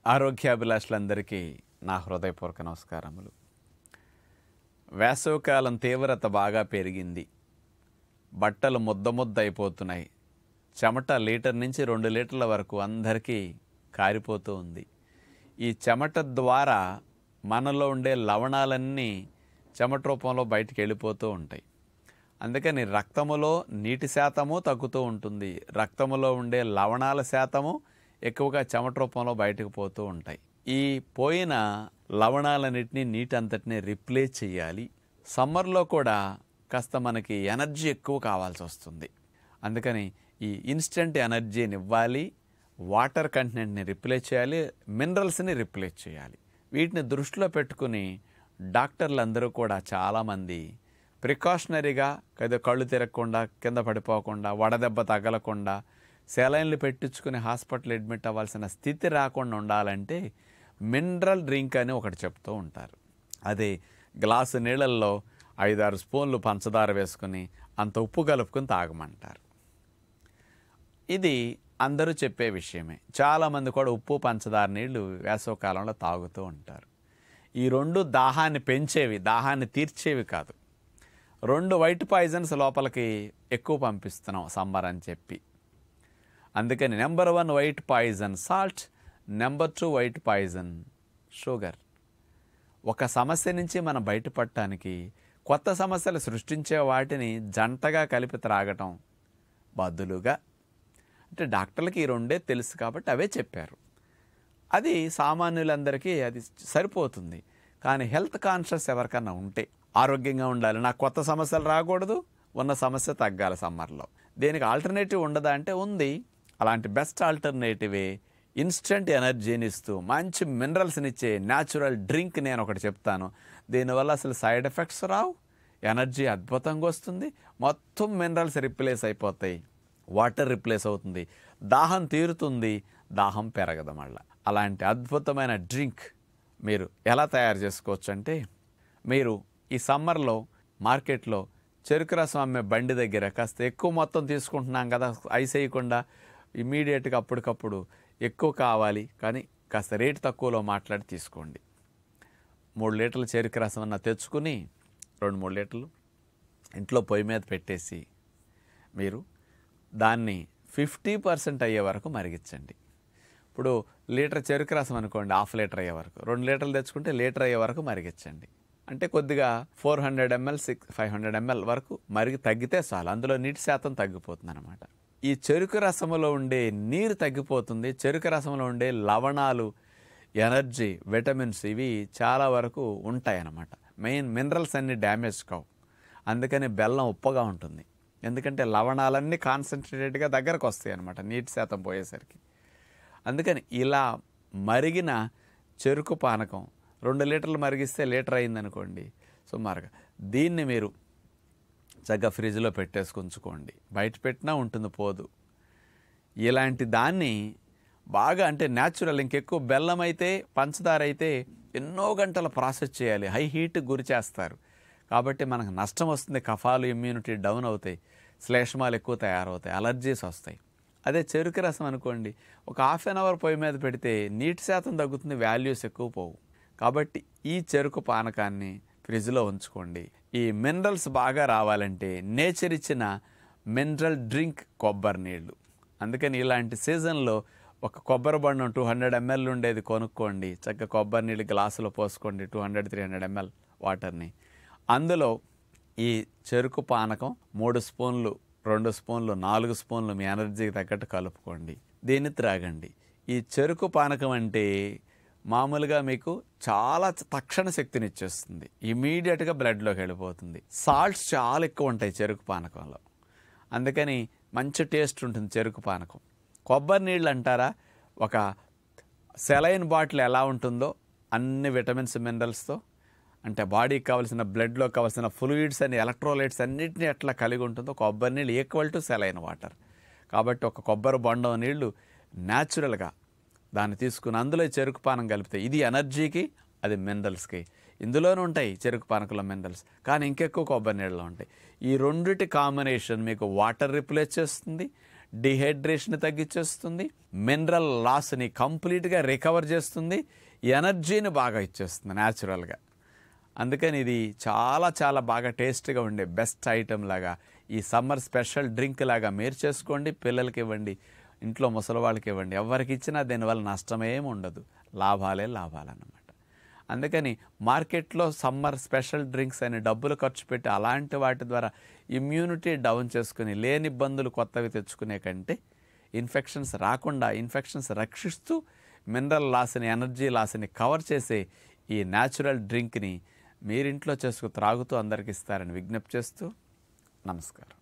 ఆరోగ్యాభిలాషులందరికీ నా హృదయపూర్వక నమస్కారములు వేసవికాలం తీవ్రత బాగా పెరిగింది బట్టలు ముద్ద ముద్ద అయిపోతున్నాయి చెమట లీటర్ నుంచి రెండు లీటర్ల వరకు అందరికీ కారిపోతూ ఉంది ఈ చెమట ద్వారా మనలో ఉండే లవణాలన్నీ చెమట రూపంలో బయటికి వెళ్ళిపోతూ ఉంటాయి అందుకని రక్తములో నీటి శాతము తగ్గుతూ ఉంటుంది రక్తములో ఉండే లవణాల శాతము ఎక్కువగా చెమట రూపంలో బయటకు పోతూ ఉంటాయి ఈ పోయిన లవణాలన్నిటినీ నీటి అంతటిని రిప్లేస్ చేయాలి సమ్మర్లో కూడా కాస్త మనకి ఎనర్జీ ఎక్కువ కావాల్సి వస్తుంది అందుకని ఈ ఇన్స్టెంట్ ఎనర్జీని ఇవ్వాలి వాటర్ కంటెంట్ని రిప్లేస్ చేయాలి మినరల్స్ని రిప్లేస్ చేయాలి వీటిని దృష్టిలో పెట్టుకుని డాక్టర్లు అందరూ కూడా చాలామంది ప్రికాషనరీగా కదా కళ్ళు తిరగకుండా కింద పడిపోకుండా వడదెబ్బ తగలకుండా సెలైన్లు పెట్టించుకుని హాస్పిటల్ అడ్మిట్ అవ్వాల్సిన స్థితి రాకుండా ఉండాలంటే మినరల్ డ్రింక్ అని ఒకటి చెప్తూ ఉంటారు అదే గ్లాసు నీళ్ళల్లో ఐదారు స్పూన్లు పంచదార వేసుకుని అంత ఉప్పు కలుపుకొని తాగమంటారు ఇది అందరూ చెప్పే విషయమే చాలామంది కూడా ఉప్పు పంచదార నీళ్లు వేసవకాలంలో తాగుతూ ఉంటారు ఈ రెండు దాహాన్ని పెంచేవి దాహాన్ని తీర్చేవి కాదు రెండు వైట్ పాయిజన్స్ లోపలికి ఎక్కువ పంపిస్తున్నాం సమ్మర్ అని చెప్పి అందుకని number one white poison salt number two white poison sugar ఒక సమస్య నుంచి మనం బయటపడటానికి కొత్త సమస్యలు సృష్టించే వాటిని జంటగా కలిపి త్రాగటం బదులుగా అంటే డాక్టర్లకి ఈ రెండే తెలుసు కాబట్టి అవే చెప్పారు అది సామాన్యులందరికీ అది సరిపోతుంది కానీ హెల్త్ కాన్షియస్ ఎవరికన్నా ఉంటే ఆరోగ్యంగా ఉండాలి నాకు కొత్త సమస్యలు రాకూడదు ఉన్న సమస్య తగ్గాలి సమ్మర్లో దీనికి ఆల్టర్నేటివ్ ఉండదా అంటే ఉంది అలాంటి బెస్ట్ ఆల్టర్నేటివే ఇన్స్టెంట్ ఎనర్జీని ఇస్తూ మంచి మినరల్స్ని ఇచ్చే న్యాచురల్ డ్రింక్ నేను ఒకటి చెప్తాను దీనివల్ల అసలు సైడ్ ఎఫెక్ట్స్ రావు ఎనర్జీ అద్భుతంగా వస్తుంది మొత్తం మినరల్స్ రిప్లేస్ అయిపోతాయి వాటర్ రిప్లేస్ అవుతుంది దాహం తీరుతుంది దాహం పెరగదు మళ్ళా అలాంటి అద్భుతమైన డ్రింక్ మీరు ఎలా తయారు చేసుకోవచ్చు అంటే మీరు ఈ సమ్మర్లో మార్కెట్లో చెరుకు రసం అమ్మే బండి దగ్గర కాస్త ఎక్కువ మొత్తం తీసుకుంటున్నాం కదా ఐస్ వేయకుండా ఇమీడియట్గా అప్పటికప్పుడు ఎక్కువ కావాలి కానీ కాస్త రేటు తక్కువలో మాట్లాడి తీసుకోండి మూడు లీటర్ల చెరుకు రసం అన్న తెచ్చుకుని రెండు మూడు లీటర్లు ఇంట్లో పొయ్యి మీద పెట్టేసి మీరు దాన్ని ఫిఫ్టీ పర్సెంట్ అయ్యే వరకు మరిగించండి ఇప్పుడు లీటర్ చెరుకు రసం అనుకోండి హాఫ్ లీటర్ అయ్యే వరకు రెండు లీటర్లు తెచ్చుకుంటే లీటర్ అయ్యే వరకు మరిగించండి అంటే కొద్దిగా four hundred ML six five hundred ML వరకు మరిగి తగ్గితే చాలు అందులో నీటి శాతం తగ్గిపోతుంది అనమాట ఈ చెరుకు రసములో ఉండే నీరు తగ్గిపోతుంది చెరుకు రసంలో ఉండే లవణాలు ఎనర్జీ విటమిన్స్ ఇవి చాలా వరకు ఉంటాయి అన్నమాట మెయిన్ మినరల్స్ అన్ని డ్యామేజ్ కావు అందుకని బెల్లం ఉప్పగా ఉంటుంది ఎందుకంటే లవణాలన్నీ కాన్సన్ట్రేటెడ్గా దగ్గరకు వస్తాయి అన్నమాట నీటి శాతం పోయేసరికి అందుకని ఇలా మరిగిన చెరుకు పానకం రెండు లీటర్లు మరిగిస్తే లీటర్ అయిందనుకోండి సుమారుగా దీన్ని మీరు చక్కగా ఫ్రిడ్జ్లో పెట్టేసుకు ఉంచుకోండి బయట పెట్టినా ఉంటుంది పోదు ఇలాంటి దాన్ని బాగా అంటే న్యాచురల్ ఇంకెక్కువ బెల్లం అయితే పంచదార అయితే ఎన్నో గంటల ప్రాసెస్ చేయాలి హై హీట్ గురి చేస్తారు కాబట్టి మనకు నష్టం వస్తుంది కఫాలు ఇమ్యూనిటీ డౌన్ అవుతాయి శ్లేష్మాలు ఎక్కువ తయారవుతాయి అలర్జీస్ వస్తాయి అదే చెరుకు రసం అనుకోండి ఒక హాఫ్ అన్ అవర్ పొయ్యి మీద పెడితే నీటి శాతం తగ్గుతుంది వాల్యూస్ ఎక్కువ పోవు కాబట్టి ఈ చెరుకు పానకాన్ని ఫ్రిడ్జ్లో ఉంచుకోండి ఈ మినరల్స్ బాగా రావాలంటే నేచర్ ఇచ్చిన మినరల్ డ్రింక్ కొబ్బరి నీళ్ళు అందుకని ఇలాంటి సీజన్లో ఒక కొబ్బరి బండం టూ హండ్రెడ్ ఎంఎల్ ఉండేది కొనుక్కోండి చక్కగా కొబ్బరి నీళ్ళు గ్లాసులో పోసుకోండి two hundred three hundred ML వాటర్ని అందులో ఈ చెరుకు పానకం మూడు స్పూన్లు రెండు స్పూన్లు నాలుగు స్పూన్లు మీ ఎనర్జీకి తగ్గట్టు కలుపుకోండి దీన్ని త్రాగండి ఈ చెరుకు పానకం అంటే మామూలుగా మీకు చాలా తక్షణ శక్తిని ఇచ్చేస్తుంది ఇమీడియట్గా బ్లడ్లోకి వెళ్ళిపోతుంది సాల్ట్స్ చాలా ఎక్కువ ఉంటాయి చెరుకు పానకంలో అందుకని మంచి టేస్ట్ ఉంటుంది చెరుకు పానకం కొబ్బరి నీళ్ళు అంటారా ఒక సెలైన్ బాటిల్ ఎలా ఉంటుందో అన్ని విటమిన్స్ మినరల్స్తో అంటే బాడీకి కావాల్సిన బ్లడ్లో కావాల్సిన ఫ్లూయిడ్స్ అని ఎలక్ట్రోలైట్స్ అన్నింటినీ ఎట్లా కలిగి ఉంటుందో కొబ్బరి నీళ్ళు ఈక్వల్ టు సెలైన్ వాటర్ కాబట్టి ఒక కొబ్బరి బొండం నీళ్లు న్యాచురల్గా దాన్ని తీసుకుని అందులో ఈ చెరుకు పానం కలిపితే ఇది ఎనర్జీకి అది మినరల్స్కి ఇందులోనే ఉంటాయి చెరుకు పానకంలో మినరల్స్ కానీ ఇంకెక్కువ కొబ్బరి నీళ్ళలో ఉంటాయి ఈ రెండిటి కాంబినేషన్ మీకు వాటర్ రిప్లేస్ చేస్తుంది డిహైడ్రేషన్ తగ్గించేస్తుంది మినరల్ లాస్ని కంప్లీట్గా రికవర్ చేస్తుంది ఎనర్జీని బాగా ఇచ్చేస్తుంది న్యాచురల్గా అందుకని ఇది చాలా చాలా బాగా టేస్ట్గా ఉండే బెస్ట్ ఐటెం లాగా ఈ సమ్మర్ స్పెషల్ డ్రింక్ లాగా మీరు చేసుకోండి పిల్లలకి ఇవ్వండి ఇంట్లో ముసలి వాళ్ళకి ఇవ్వండి ఎవరికి ఇచ్చినా దీనివల్ల నష్టమేం ఉండదు లాభాలే లాభాలన్నమాట అందుకని మార్కెట్లో సమ్మర్ స్పెషల్ డ్రింక్స్ అని డబ్బులు ఖర్చు పెట్టి అలాంటి వాటి ద్వారా ఇమ్యూనిటీ డౌన్ చేసుకుని లేని ఇబ్బందులు కొత్తవి తెచ్చుకునే కంటే ఇన్ఫెక్షన్స్ రాకుండా ఇన్ఫెక్షన్స్ రక్షిస్తూ మినరల్ లాస్ని ఎనర్జీ లాస్ని కవర్ చేసే ఈ న్యాచురల్ డ్రింక్ని మీరింట్లో చేసుకు త్రాగుతూ అందరికి ఇస్తారని విజ్ఞప్తి చేస్తూ నమస్కారం